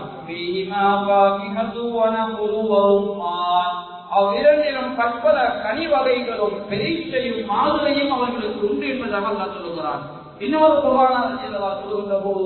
இரண்டிலும் பற்பல கனி வகைகளும் பெரிச்சையும் மாதுளையும் அவர்களுக்கு உண்டு என்பதாக தான் சொல்லுகிறான் இன்னொரு புராணம் சொல்லுகின்ற போது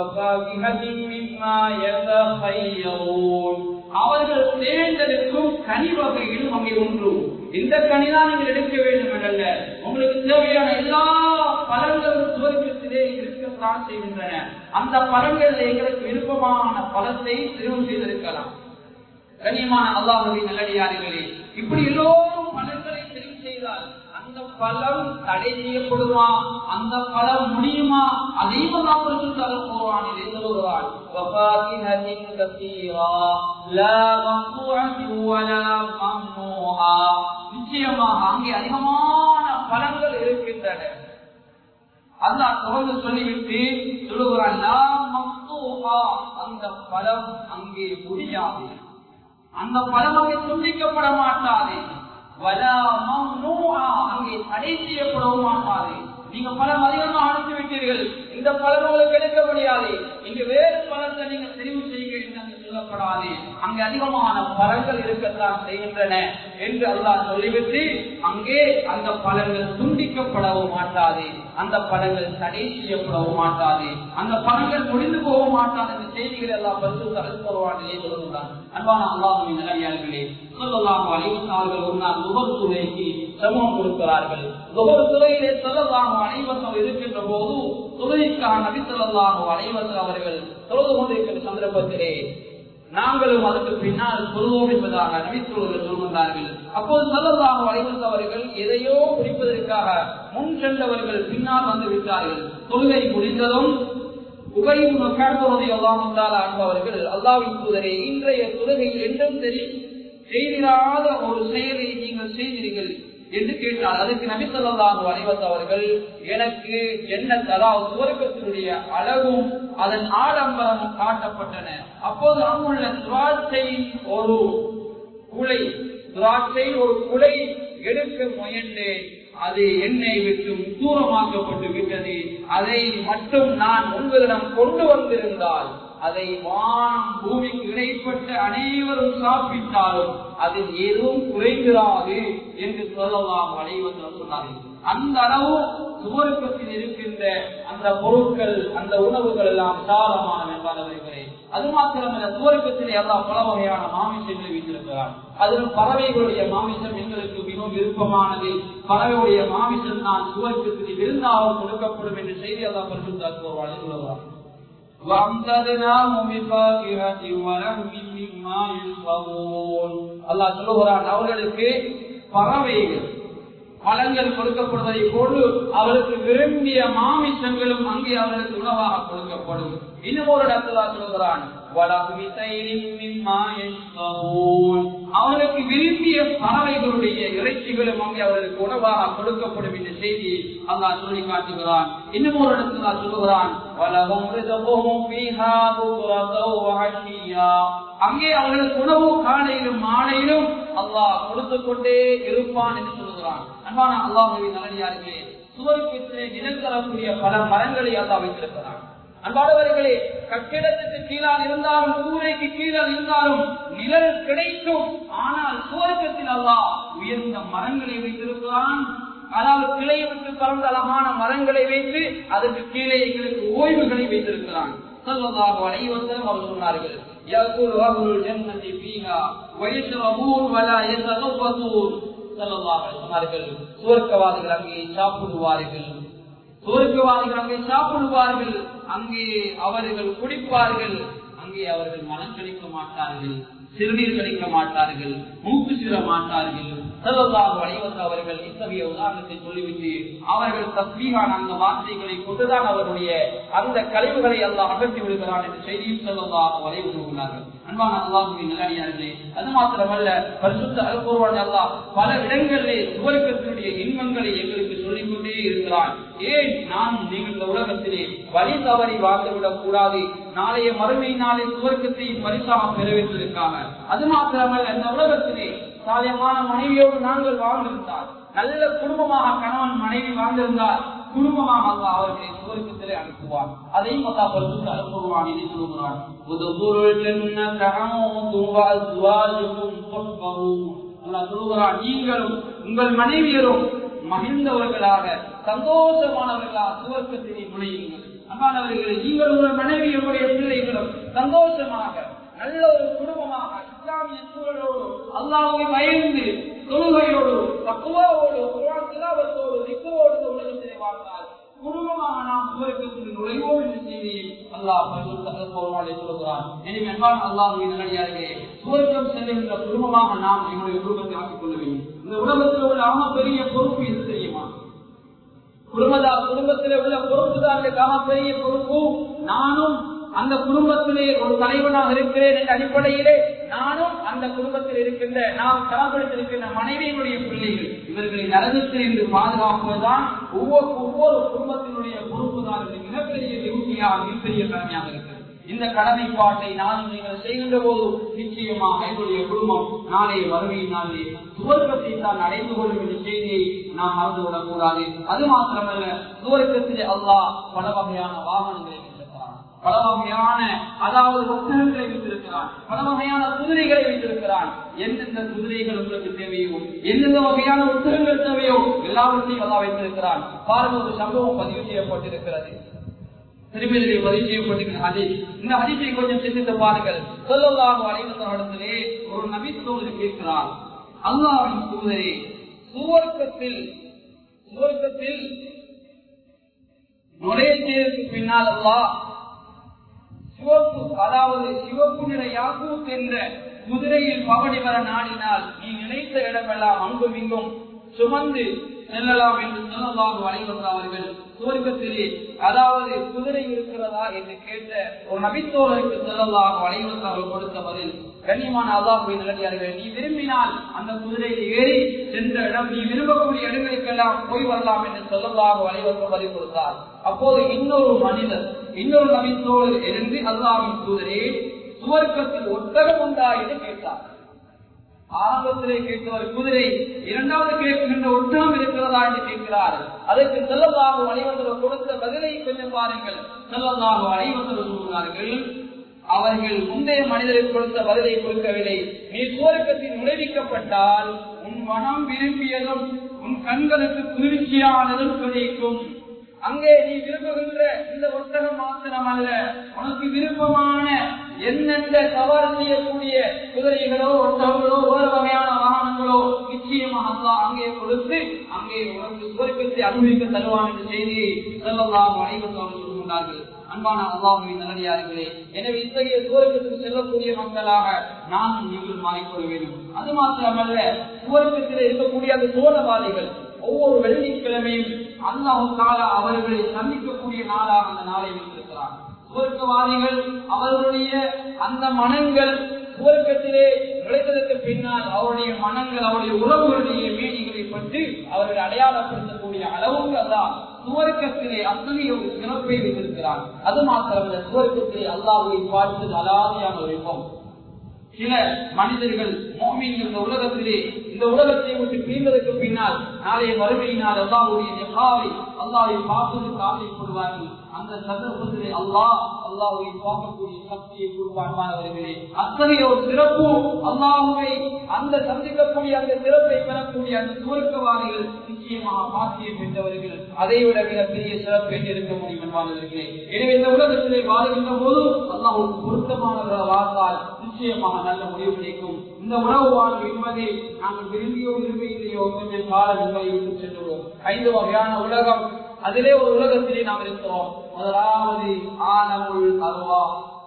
அவர்கள் தேர்ந்தெடுக்கும் கனி வகைகளும் அங்கே ஒன்று இந்த கனிதான் நீங்கள் எடுக்க வேண்டும் என்றல்ல உங்களுக்கு தேவையான எல்லா பழங்களும் சுவர்க்கத்திலே இருக்கத்தான் செய்கின்றன அந்த பழங்களில் எங்களுக்கு விருப்பமான பழத்தை தெரிவு செய்திருக்கலாம் கனியமான அல்லாஹுவின் நல்லடியார்களே இப்படி எல்லோரும் பழங்களை தெரிவு செய்தால் அந்த பழம் தடை செய்யப்படுமா அந்த பழம் முடியுமா அதையும் நாம் சொல்லுவான் சொல்லுவான் நிச்சயமாக அங்கே அதிகமான பழங்கள் இருக்கின்றன அல்லா தொடர்ந்து சொல்லிவிட்டு சொல்லுகிறான் அந்த பழம் அங்கே முடியாது அந்த பழம் அங்கே துண்டிக்கப்பட மாட்டாது அங்கே தடை செய்யப்படவும் மாட்டாது நீங்க பழம் அதிகமாக அனுப்பி விட்டீர்கள் இந்த பலன் உங்களுக்கு எடுக்க முடியாது இங்க வேறு பலத்தை நீங்க தெரிவு செய்யுங்க என்று சொல்லப்படாது அங்கே அதிகமான பலன்கள் இருக்கத்தான் செய்கின்றன என்று அல்லாஹ் சொல்லிவிட்டு அங்கே அந்த பலன்கள் துண்டிக்கப்படவும் மாட்டாது அந்த பலன்கள் தடை செய்யப்படவும் மாட்டாது அந்த பலன்கள் முடிந்து போக மாட்டாது என்ற செய்திகள் எல்லாம் பரிசு தரப்படுவார்களே சொல்லுகிறான் அன்பான அல்லாஹுவின் நிலையாளர்களே சொல்லலாம் அனைவர்கள் ஒரு நாள் நுகர் துறைக்கு சமூகம் கொடுக்கிறார்கள் நுகர் துறையிலே சொல்லலாம் அனைவசம் இருக்கின்ற போது தொழுகைக்கான நபி சொல்லலாம் அனைவசம் அவர்கள் தொழுது கொண்டிருக்கின்ற சந்தர்ப்பத்திலே நாங்களும் அதற்கு பின்னால் சொல்வோம் என்பதாக நபித்தோழர்கள் சொல்கின்றார்கள் அப்போது சொல்லலாம் அனைவசம் அவர்கள் எதையோ பிடிப்பதற்காக முன் சென்றவர்கள் பின்னால் வந்து விட்டார்கள் தொழுகை முடிந்ததும் உபயும் அன்பவர்கள் அல்லாவின் தூதரே இன்றைய தொழுகையில் என்றும் தெரியும் செய்திராத ஒரு செயலை நீங்கள் செய்தீர்கள் என்று கேட்டார் அதுக்கு நபிசல்லாஹு அனைவத் அவர்கள் எனக்கு என்ன அதாவது சுவர்க்கத்தினுடைய அளவும் அதன் ஆடம்பரமும் காட்டப்பட்டன அப்போது அங்குள்ள திராட்சை ஒரு குலை திராட்சை ஒரு குலை எடுக்க முயன்றேன் அது என்னை விட்டும் தூரமாக்கப்பட்டு விட்டது அதை மட்டும் நான் உங்களிடம் கொண்டு வந்திருந்தால் அதை வானம் பூமிக்கு இடைப்பட்ட அனைவரும் சாப்பிட்டாலும் அதில் எதுவும் குறைந்திராது என்று சொல்லலாம் அனைவரும் சொன்னார்கள் அந்த அளவு சுவர்க்கத்தில் இருக்கின்ற அந்த பொருட்கள் அந்த உணவுகள் எல்லாம் சாதமான என்பார்களே அது மாத்திரமல்ல சுவர்க்கத்திலே எல்லாம் பல வகையான மாமிசங்களை வைத்திருக்கிறார் அதிலும் பறவைகளுடைய மாமிசம் எங்களுக்கு மிகவும் விருப்பமானது பறவையுடைய மாமிசம் தான் சுவர்க்கத்தில் விருந்தாக கொடுக்கப்படும் என்று செய்தி எல்லாம் பரிசுத்தார் சொல்லுவார் அல்லாஹ் சொல்லுகிறான் அவர்களுக்கு பறவைகள் பழங்கள் கொடுக்கப்படுவதை போன்று அவருக்கு விரும்பிய மாமிசங்களும் அங்கே அவர்களுக்கு உணவாக கொடுக்கப்படும் இன்னும் ஒரு இடத்துல சொல்கிறான் அவர்களுக்கு விரும்பிய பறவைகளுடைய இறைச்சிகளும் அங்கே அவர்களுக்கு உணவாக கொடுக்கப்படும் என்ற செய்தி அல்லாஹ் சொல்லி காட்டுகிறான் இன்னும் ஒரு இடத்துல சொல்லுகிறான் அங்கே அவர்களுக்கு உணவு காலையிலும் மாலையிலும் அல்லாஹ் கொடுத்து கொண்டே இருப்பான் என்று சொல்லுகிறான் அன்பான அல்லாஹுவின் நல்லடியார்களே சுவர்க்கத்திலே நிழல் தரக்கூடிய பல மரங்களை அல்லா வைத்திருக்கிறான் அன்பானவர்களே கட்டிடத்துக்கு கீழால் இருந்தாலும் கூரைக்கு கீழால் இருந்தாலும் நிழல் கிடைக்கும் ஆனால் சுவர்க்கத்தில் அல்லா உயர்ந்த மரங்களை வைத்திருக்கிறான் அதாவது கிளையை விட்டு பறந்த அழகான மரங்களை வைத்து அதற்கு கீழே எங்களுக்கு ஓய்வுகளை வைத்திருக்கிறான் சொல்லதாக அனைவரும் அவர் சொன்னார்கள் يأكل أهل الجنة فيها ويشربون ولا يتغوطون சொன்னார்கள் சுவர்க்கவாதிகள் அங்கே சாப்பிடுவார்கள் சுவர்க்கவாதிகள் அங்கே சாப்பிடுவார்கள் அங்கே அவர்கள் குடிப்பார்கள் அங்கே அவர்கள் மனம் கழிக்க மாட்டார்கள் சிறுநீர் கழிக்க மாட்டார்கள் மூக்கு சிற மாட்டார்கள் செல்லதாக வழிவந்த அவர்கள் இத்தகைய உதாரணத்தை சொல்லிவிட்டு அவர்கள் தஸ்மீகான அந்த வார்த்தைகளை கொண்டுதான் அவருடைய அந்த கழிவுகளை எல்லாம் அகற்றி விடுகிறான் என்று செய்தியும் செல்லதாக வரைவு கொள்கிறார்கள் அன்பான அல்லாஹுவின் நிலையார்களே அது மாத்திரமல்ல பரிசுத்த அல்பூர்வான் அல்லா பல இடங்களிலே சுவர்க்கத்தினுடைய இன்பங்களை எங்களுக்கு சொல்லிக் கொண்டே இருக்கிறான் ஏன் நாம் நீங்கள் இந்த உலகத்திலே வழி தவறி வாழ்ந்துவிடக் கூடாது நாளைய மறுமை நாளை சுவர்க்கத்தை பரிசாக பெறவேற்றிருக்காங்க அது மாத்திரமல்ல இந்த உலகத்திலே சாதகமான மனைவியோடு நாங்கள் வாழ்ந்திருந்தால் நல்ல குடும்பமாக கணவன் மனைவி வாழ்ந்திருந்தால் குடும்பமாக அல்ல அவர்களை சுவர்க்கத்திலே அனுப்புவார் அதையும் அல்லா பரிசுத்த அனுப்புவான் என்று சொல்கிறான் சொல்லுகிறான் நீங்களும் உங்கள் மனைவியரும் மகிழ்ந்தவர்களாக சந்தோஷமானவர்களாக சுவர்க்கத்தினை நுழையுங்கள் அன்பானவர்களே நீங்கள் உங்கள் மனைவியுடைய பிள்ளைகளும் சந்தோஷமாக நல்ல ஒரு குடும்பமாக இஸ்லாமிய சூழலோடு அல்லாவை பயந்து தொழுகையோடு தக்குவாவோடு திலாவத்தோடு திக்குவோடு உலகத்திலே வாழ்ந்தால் குடும்பமாக நாம் சுவர்க்கத்தில் நுழைவோம் என்று செய்தி அல்லாஹ் பரிசுத்தோடு சொல்கிறான் எனவே அன்பான அல்லாஹுவின் நல்லடியார்களே சுவர்க்கம் செல்கின்ற குடும்பமாக நாம் எங்களுடைய குடும்பத்தை ஆக்கிக் கொள்ள வேண்டும் இந்த உலகத்தில் உள்ள ஆக பெரிய பொறுப்பு எது தெரியுமா குடும்பதா குடும்பத்திலே உள்ள பொறுப்பு தான் பெரிய பொறுப்பு நானும் அந்த குடும்பத்திலே ஒரு தலைவனாக இருக்கிறேன் என்ற அடிப்படையிலே நானும் அந்த குடும்பத்தில் இருக்கின்ற நாம் தரப்படுத்திருக்கின்ற மனைவியினுடைய பிள்ளைகள் இவர்களை நரகத்தில் இருந்து பாதுகாப்பதுதான் ஒவ்வொரு ஒவ்வொரு குடும்பத்தினுடைய பொறுப்பு தான் மிகப்பெரிய டியூட்டியாக மிகப்பெரிய கடமையாக இருக்கிறது இந்த கடமைப்பாட்டை நானும் நீங்கள் செய்கின்ற போது நிச்சயமாக எங்களுடைய குடும்பம் நாளை வருகையினாலே சுவர்க்கத்தை தான் அடைந்து கொள்ளும் என்ற செய்தியை நாம் மறந்துவிடக் கூடாது அது மாத்திரமல்ல சுவர்க்கத்திலே அல்லாஹ் பல வகையான வாகனங்களை வைத்திருக்கிறான் பல வகையான அதாவது புத்தகங்களை வைத்திருக்கிறான் பல வகையான குதிரைகளை வைத்திருக்கிறான் எந்தெந்த குதிரைகள் உங்களுக்கு தேவையோ எந்தெந்த வகையான புத்தகங்கள் தேவையோ எல்லாவற்றையும் அல்லா வைத்திருக்கிறான் பாருங்க ஒரு சம்பவம் பதிவு செய்யப்பட்டிருக்கிறது திருமதியை பதிவு செய்யப்பட்டிருக்கிற ஹதீஸ் இந்த ஹதீஸை கொஞ்சம் சிந்தித்து பாருங்கள் சொல்லலாக அனைவரிடத்திலே ஒரு நபித்தோடு கேட்கிறார் அல்லாவின் தூதரே சுவர்க்கத்தில் சுவர்க்கத்தில் நுழையத்திற்கு பின்னால் அல்லா சிவப்பு அதாவது சிவப்பு நிற யாக்கூத் என்ற குதிரையில் பவனி வர நாடினால் நீ நினைத்த இடமெல்லாம் அங்கும் இங்கும் சுமந்து செல்லலாம் என்று சொல்லலாம் வழிவந்த அவர்கள் சுவர்க்கத்திலே அதாவது குதிரை இருக்கிறதா என்று கேட்ட ஒரு நபித்தோழருக்கு செல்லலாம் வழிவந்த அவர்கள் கொடுத்த பதில் கண்ணியமான அல்லாஹுவை நிலையார்கள் நீ விரும்பினால் அந்த குதிரையில் ஏறி சென்ற இடம் நீ விரும்பக்கூடிய இடங்களுக்கெல்லாம் போய் வரலாம் என்று சொல்லலாம் வழிவந்த பதில் கொடுத்தார் அப்போது இன்னொரு மனிதர் இன்னொரு நபித்தோடு இருந்து அல்லாவின் தூதரே சுவர்க்கத்தில் ஒட்டகம் உண்டா என்று கேட்டார் ஆரம்பத்திலே கேட்கிறவர் குதிரை இரண்டாவது கேட்கின்ற ஒட்டகம் இருக்கிறதா என்று கேட்கிறார் அதற்கு செல்லதாக அனைவர்கள் கொடுத்த பதிலை கொஞ்சம் பாருங்கள் செல்லதாக அனைவர்கள் சொல்கிறார்கள் அவர்கள் முந்தைய மனிதருக்கு கொடுத்த பதிலை கொடுக்கவில்லை நீ சுவர்க்கத்தில் நுழைவிக்கப்பட்டால் உன் மனம் விரும்பியதும் உன் கண்களுக்கு குளிர்ச்சியானதும் கிடைக்கும் அங்கே நீ விரும்புகின்ற இந்த ஒட்டகம் மாத்திரம் அல்ல உனக்கு விருப்பமான எந்தெந்த சவால் செய்யக்கூடிய குதிரைகளோ ஒட்டகங்களோ வேறு வகையான வாகனங்களோ நிச்சயமாக அல்லாஹ் அங்கே கொடுத்து அங்கே உனக்கு சுவர்க்கத்தை அனுபவிக்க தருவான் என்ற செய்தியை செல்லலாம் அனைவரும் சொல்கின்றார்கள் அன்பான அல்லாஹுவின் நல்லடியார்களே எனவே இத்தகைய சுவர்க்கத்துக்கு செல்லக்கூடிய மக்களாக நாம் நீங்கள் மாறிக்கொள்ள வேண்டும் அது மாத்திரமல்ல சுவர்க்கத்தில் இருக்கக்கூடிய அந்த சோழவாதிகள் ஒவ்வொரு வெள்ளிக்கிழமையும் அல்லாஹு தாலா அவர்களை சந்திக்கக்கூடிய நாளாக அந்த நாளை வைத்திருக்கிறார் சுவர்க்கவாதிகள் அவர்களுடைய அந்த மனங்கள் சுவர்க்கத்திலே நுழைந்ததற்கு பின்னால் அவருடைய மனங்கள் அவருடைய உறவுகளுடைய மீனிகளை பற்றி அவர்கள் அடையாளப்படுத்தக்கூடிய அளவுக்கு அதான் சுவர்க்கத்திலே அத்தகைய ஒரு சிறப்பை வைத்திருக்கிறார் அது மாத்திரமல்ல சுவர்க்கத்திலே அல்லாஹுவை பார்த்து அலாதியான ஒரு இன்பம் சில மனிதர்கள் மோமீன்கள் இந்த உலகத்திலே இந்த உலகத்தை விட்டு பிரிந்ததற்கு பின்னால் நாளைய மறுமையினால் அல்லாவுடைய நிகாவை அல்லாவை பார்ப்பதற்கு ஆசைப்படுவார்கள் அந்த சந்தர்ப்பத்திலே அல்லாஹ் அல்லாவை பார்க்கக்கூடிய சக்தியை கொடுப்பான்மானவர்களே அத்தகைய ஒரு சிறப்பு அல்லாஹுவை அந்த சந்திக்கக்கூடிய அந்த சிறப்பை பெறக்கூடிய அந்த சுவர்க்கவாதிகள் நிச்சயமாக பாக்கியம் பெற்றவர்கள் அதை விட மிகப்பெரிய சிறப்பு என்று இருக்க முடியும் என்பார்களே எனவே இந்த உலகத்திலே வாழ்கின்ற போது அல்லாஹ் ஒரு பொருத்தமானவர்கள் வாழ்ந்தால் நிச்சயமாக நல்ல முடிவு கிடைக்கும் இந்த உணவு வாழ்வு என்பதை நாங்கள் விரும்பியோ விரும்பியில்லையோ கொஞ்சம் காலம் என்பதை விட்டு சென்றுள்ளோம் ஐந்து வகையான உலகம் அதிலே ஒரு உலகத்திலே நாம் இருக்கிறோம் முதலாவது ஆனமுள் அருவா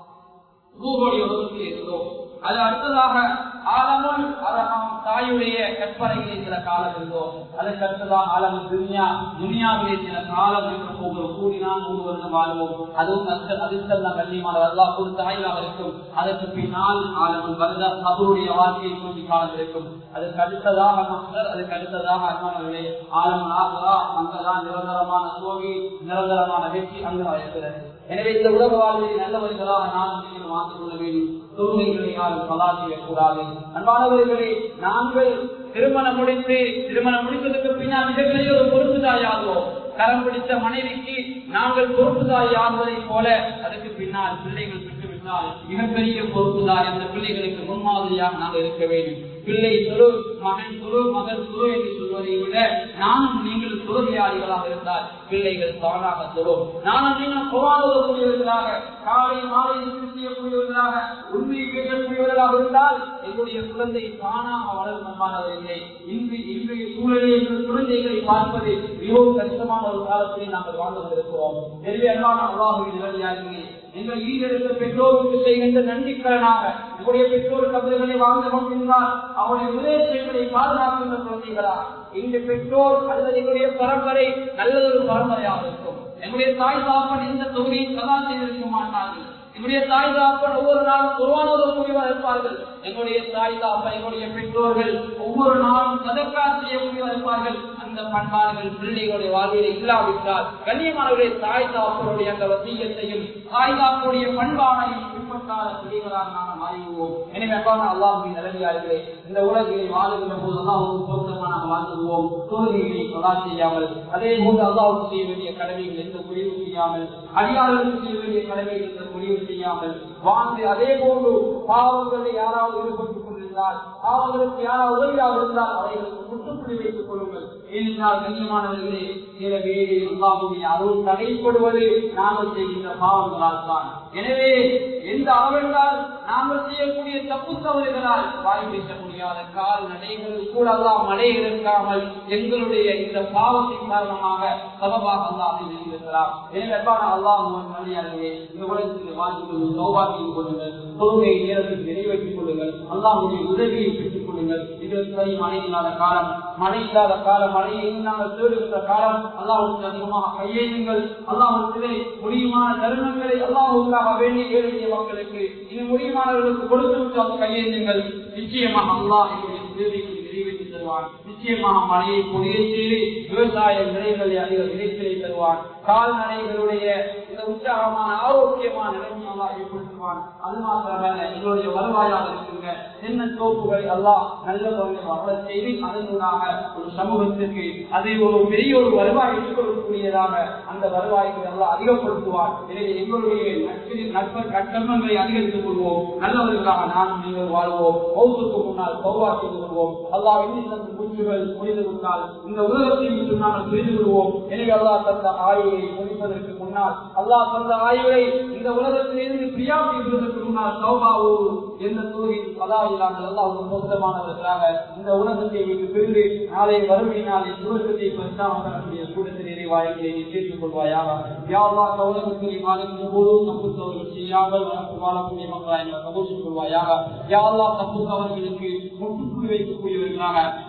ரூபோடைய உலகத்தில் இருக்கிறோம் அது அடுத்ததாக ஆலமுள் அரகம் தாயுடைய கற்பனையிலே சில காலம் இருந்தோம் அதற்கு அடுத்ததாக ஆலம் துனியா துனியாவிலே சில காலம் இருக்க போகிறோம் கூடினால் நூறு வருடம் வாழ்வோம் அதுவும் அதிர்ஷ்டம் கண்ணியமான அல்லா ஒரு தாயிலாக இருக்கும் அதற்கு பின்னால் ஆலமுள் வருத அவருடைய வாழ்க்கையை நோக்கி காலம் இருக்கும் அதற்கு அடுத்ததாக மக்கள் அதுக்கு அடுத்ததாக அன்பானவர்களே ஆலம் ஆகா அங்கதான் நிரந்தரமான சோகி நிரந்தரமான வெற்றி அங்கு இருக்கிறது எனவே இந்த உலக வாழ்வில் நல்லவர்களாக நாம் நீங்கள் மாற்றிக் கொள்ள வேண்டும் தொழுகைகளை யாரும் சதா செய்யக்கூடாது அன்பானவர்களே நாங்கள் திருமணம் முடித்து திருமணம் முடித்ததுக்கு பின்னால் மிகப்பெரிய ஒரு பொறுப்புதாயாகுவோம் கரம் பிடித்த மனைவிக்கு நாங்கள் பொறுப்புதாய் ஆகுவதைப் போல அதுக்கு பின்னால் பிள்ளைகள் பெற்றுவிட்டால் மிகப்பெரிய பொறுப்புதாய் அந்த பிள்ளைகளுக்கு முன்மாதிரியாக நாங்கள் இருக்க வேண்டும் பிள்ளை துரு மகன் துரு மகள் துரு என்று சொல்வதை விட நானும் நீங்கள் துறவியாளிகளாக இருந்தால் பிள்ளைகள் தானாக துரும் நானும் நீங்கள் போராடக்கூடியவர்களாக காலை மாலை செய்யக்கூடியவர்களாக உண்மை பேசக்கூடியவர்களாக இருந்தால் எங்களுடைய குழந்தை தானாக வளர்மமானவர்களே இன்று இன்றைய சூழலில் எங்கள் குழந்தைகளை பார்ப்பது மிகவும் கஷ்டமான ஒரு காலத்திலே நாங்கள் வாழ்ந்து கொண்டிருக்கிறோம் எனவே அல்லாத அல்லாஹுவின் நிலையாகவே எங்கள் ஈடெடுத்த பெற்றோருக்கு செய்கின்ற நன்றிக்கலனாக எங்களுடைய பெற்றோர் கபல்களை வாழ்ந்து கொண்டிருந்தால் அவருடைய உதயங்களை பாதுகாக்கின்ற குழந்தைகளா இந்த பெற்றோர் அல்லது எங்களுடைய பரம்பரை நல்லதொரு பரம்பரையாக இருக்கும் எங்களுடைய தாய் தாப்பன் எந்த தொகுதியை சதா செய்திருக்க மாட்டார்கள் எங்களுடைய தாய் தாப்பன் ஒவ்வொரு நாளும் குருவானோடு முடிவாக இருப்பார்கள் எங்களுடைய தாய் தாப்பன் எங்களுடைய பெற்றோர்கள் ஒவ்வொரு நாளும் சதக்கா செய்யக்கூடியவர் இருப்பார்கள் அந்த பண்பாடுகள் பிள்ளைகளுடைய வாழ்விலை இல்லாவிட்டால் கண்ணியமானவருடைய தாய் தாப்பனுடைய அந்த வசீகத்தையும் தாய் தாப்பனுடைய பண்பாடையும் பின்பற்றாத பிள்ளைகளாக நாம் மாறிவிடுவோம் எனவே அப்பான அல்லாஹுவின் நிலையாளர்களே இந்த உலகிலே வாழுகின்ற போது அல்லாஹுக்கு பொருத்தமாக நாம் வாழ்ந்துவோம் தோல்விகளை சதா செய்யாமல் அதே போது அல்லாஹுக்கு செய்ய வேண்டிய கடமைகள் எந்த முடிவு செய்யாமல் அடியாளர்களுக்கு செய்ய வேண்டிய கடமைகள் எந்த முடிவு செய்யாமல் வாழ்ந்து அதே போன்று பாவங்களை யாராவது ஈடுபட்டுக் கொண்டிருந்தால் பாவங்களுக்கு யாராவது உதவியாக இருந்தால் அவைகளுக்கு முற்றுப்புள்ளி வைத்துக் கொள்ளுங்கள் ஏனென்றால் கண்ணியமானவர்களே சில வேறு அல்லாஹுடைய அருள் தடைப்படுவது நாங்கள் செய்கின்ற பாவங்களால் தான் எனவே எந்த அளவென்றால் நாங்கள் செய்யக்கூடிய தப்பு தவறுகளால் வாய் பேச முடியாத கால் நடைகள் கூட எல்லாம் மழை இருக்காமல் எங்களுடைய இந்த பாவத்தின் காரணமாக சபபாக அல்லாஹ் இருக்கிறார் எனவே அல்லாஹ் மலையாளர்களே இந்த உலகத்தில் வாழ்ந்து கொள்ளுங்கள் சௌபாக்கியம் கொள்ளுங்கள் தொழுகை நேரத்தில் நிறைவேற்றிக் கொள்ளுங்கள் அல்லாஹுடைய உதவியை பெற்றுக் கொள்ளுங்கள் இது சரி மழை இல்லாத காலம் மழை இல்லாத காலம் மழையை நாங்கள் தேடுகின்ற காலம் அல்லாஹுக்கு அதிகமாக கையேந்துங்கள் அல்லாஹுக்கு முடியுமான தருணங்களை அல்லாஹுக்காக வேண்டிய ஏழைய மக்களுக்கு இது முடியுமானவர்களுக்கு கொடுத்து விட்டு அந்த கையேந்துங்கள் நிச்சயமாக அல்லாஹ் எங்களுடைய தேவைக்கு நிறைவேற்றி தருவான் நிச்சயமாக மழையை பொழிய செய்து விவசாய நிலைகளை அதிக விளைச்சலை தருவான் கால்நடைகளுடைய இந்த உற்சாகமான ஆரோக்கியமான நிலைமையாக ஏற்படுத்துவான் அது மாத்திரமல்ல எங்களுடைய வருவாயாக இருக்குங்க சின்ன தோப்புகளை எல்லாம் நல்ல முறையில் வளர செய்து அதனூடாக ஒரு சமூகத்திற்கு அதை ஒரு பெரிய ஒரு வருவாய் கொடுக்கக்கூடியதாக அந்த வருவாய்களை எல்லாம் அதிகப்படுத்துவார் எனவே எங்களுடைய நட்பு கட்டணங்களை அதிகரித்துக் கொள்வோம் நல்லவர்களாக நானும் நீங்கள் வாழ்வோம் பௌத்துக்கு முன்னால் பௌவா செய்து கொள்வோம் அல்லாஹ் இன்னும் மூச்சுகள் புரிந்து கொண்டால் இந்த உலகத்தை விட்டு நாங்கள் புரிந்து கொள்வோம் எனவே அல்லாஹ் தந்த ஆயுளை முடிப்பதற்கு முன்னால் அல்லாஹ் தந்த ஆயுளை இந்த உலகத்திலிருந்து பிரியா செய்வதற்கு முன்னால் சௌபாவோடு எந்த தொகுதியில் அல்லாஹ் இல்லாமல் அல்லாஹ் பொருத்தமானவர்களாக இந்த உலகத்தை விட்டு பிரிந்து நாளை வறுமை நாளை சுருக்கத்தை பெருசாமக்கூடிய கூட்டத்தில் இறைவாய்களை சேர்த்துக் கொள்வாயாக யாவா அந்த உலகத்தில் வாழ்கின்ற போது தப்பு தவறுகள் செய்யாமல் வளர்ப்பு வாழக்கூடிய மக்களாக எங்களை கபூசிக் கொள்வாயாக யாவா தப்பு தவறுகளுக்கு முற்றுப்புள்ளி வைக்கக்கூடியவர்களாக நலவுகளை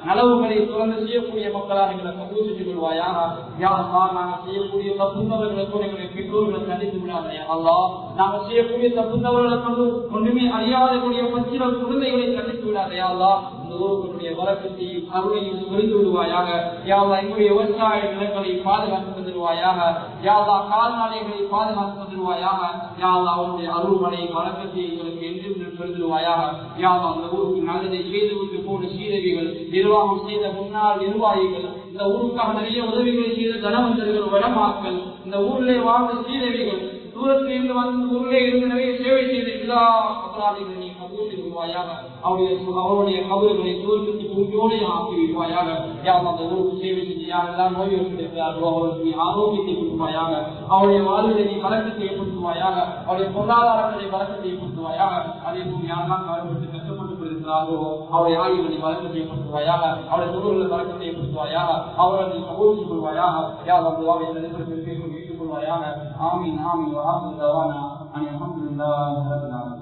அமல்களை தொடர்ந்து செய்யக்கூடிய மக்களாக எங்களை கபூல் செஞ்சு கொள்வாயாக யா அல்லாஹ் நாங்கள் செய்யக்கூடிய தப்புந்தவர்களுக்கும் எங்களுடைய பெற்றோர்களை தண்டித்து விடாதே அல்லாஹ் நாங்கள் செய்யக்கூடிய தப்புந்தவர்களை கொண்டு ஒன்றுமே அறியாதக்கூடிய பச்சில குழந்தைகளை தண்டித்து விடாதே அல்லாஹ் இந்த ஊருக்குடைய வழக்கத்தையும் அருளையும் புரிந்து விடுவாயாக யாவா எங்களுடைய விவசாய நிலங்களை பாதுகாத்து தந்துடுவாயாக யாவா கால்நடைகளை பாதுகாத்து தந்துடுவாயாக யாவா அவனுடைய அருள்மனை வழக்கத்தை எங்களுக்கு என்றும் பெருந்துடுவாயாக யாவா அந்த ஊருக்கு நல்லதை செய்து விட்டு போன சீதவிகள் நிர்வாகம் செய்த முன்னாள் நிர்வாகிகள் இந்த ஊருக்காக நிறைய உதவிகளை செய்த தனவந்தர்கள் வளமாக்கள் இந்த ஊரிலே வாழ்ந்த சீதவிகள் தூரத்தில் இருந்து வந்து ஊரிலே இருந்து நிறைய சேவை செய்த எல்லா அபராதிகளை நீ கபூல் செய்வாயாக அவருடைய அவருடைய கபறுகளை தூரத்துக்கு பூமியோடு ஆக்கி வைப்பாயாக யார் அந்த ஊருக்கு சேவை செஞ்சு யாரெல்லாம் நோய் இருக்கிறார்களோ அவர்களுக்கு நீ ஆரோக்கியத்தை கொடுப்பாயாக அவருடைய வாழ்விலை நீ வழக்கத்தை ஏற்படுத்துவாயாக அவருடைய பொருளாதாரங்களை வழக்கத்தை ஏற்படுத்துவாயாக அதே போல் யாரெல்லாம் கவலைப்பட்டு கஷ்டப்பட்டு கொண்டிருக்கிறார்களோ அவருடைய ஆய்வுகளை வழக்கத்தை ஏற்படுத்துவாயாக அவருடைய தொழில்களை வழக்கத்தை ஏற்படுத்துவாயாக அவர்களை கபூல் கொள்வாயாக யார் அந்த வாழ்வை நடைபெற்று ஏற்றுக்கொள்வாயாக ஆமீன் ஆமீன் وآخر دعوانا أن الحمد لله رب العالمين